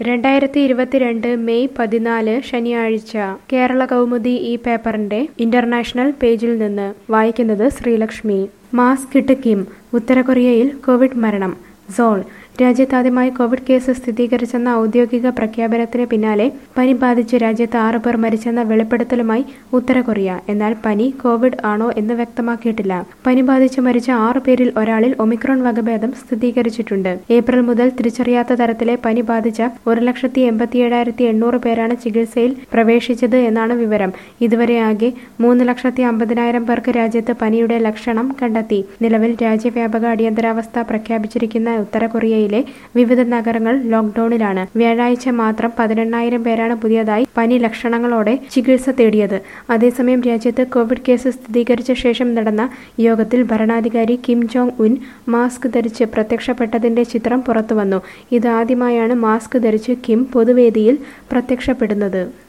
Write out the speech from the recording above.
രണ്ടായിരത്തി ഇരുപത്തിരണ്ട് മെയ് പതിനാല് ശനിയാഴ്ച കേരള കൗമുദി ഈ പേപ്പറിന്റെ ഇന്റർനാഷണൽ പേജിൽ നിന്ന് വായിക്കുന്നത് ശ്രീലക്ഷ്മി മാസ്ക് ഇട്ട് കിം ഉത്തര കൊറിയയിൽ കോവിഡ് മരണം സോൾ രാജ്യത്താദ്യമായി കോവിഡ് കേസ് സ്ഥിരീകരിച്ചെന്ന ഔദ്യോഗിക പ്രഖ്യാപനത്തിന് പിന്നാലെ പനി ബാധിച്ച് രാജ്യത്ത് ആറ് പേർ മരിച്ചെന്ന വെളിപ്പെടുത്തലുമായി ഉത്തര കൊറിയ എന്നാൽ പനി കോവിഡ് ആണോ എന്ന് വ്യക്തമാക്കിയിട്ടില്ല പനി ബാധിച്ച് മരിച്ച ആറ് പേരിൽ ഒരാളിൽ ഒമിക്രോൺ വകഭേദം സ്ഥിരീകരിച്ചിട്ടുണ്ട് ഏപ്രിൽ മുതൽ തിരിച്ചറിയാത്ത തരത്തിലെ പനി ബാധിച്ച ഒരു ലക്ഷത്തി എൺപത്തിയേഴായിരത്തി എണ്ണൂറ് പേരാണ് ചികിത്സയിൽ പ്രവേശിച്ചത് എന്നാണ് വിവരം ഇതുവരെ ആകെ മൂന്ന് ലക്ഷത്തി അമ്പതിനായിരം പേർക്ക് രാജ്യത്ത് പനിയുടെ ലക്ഷണം കണ്ടെത്തി നിലവിൽ രാജ്യവ്യാപക അടിയന്തരാവസ്ഥ പ്രഖ്യാപിച്ചിരിക്കുന്ന ഉത്തര കൊറിയയിലെ വിവിധ നഗരങ്ങൾ ലോക്ഡൌണിലാണ് വ്യാഴാഴ്ച മാത്രം പതിനെണ്ണായിരം പേരാണ് പുതിയതായി പനി ലക്ഷണങ്ങളോടെ ചികിത്സ തേടിയത് അതേസമയം രാജ്യത്ത് കോവിഡ് കേസ് സ്ഥിരീകരിച്ച ശേഷം നടന്ന യോഗത്തിൽ ഭരണാധികാരി കിം ജോങ് ഉൻ മാസ്ക് ധരിച്ച് പ്രത്യക്ഷപ്പെട്ടതിന്റെ ചിത്രം പുറത്തുവന്നു ഇതാദ്യമായാണ് മാസ്ക് ധരിച്ച് കിം പൊതുവേദിയിൽ പ്രത്യക്ഷപ്പെടുന്നത്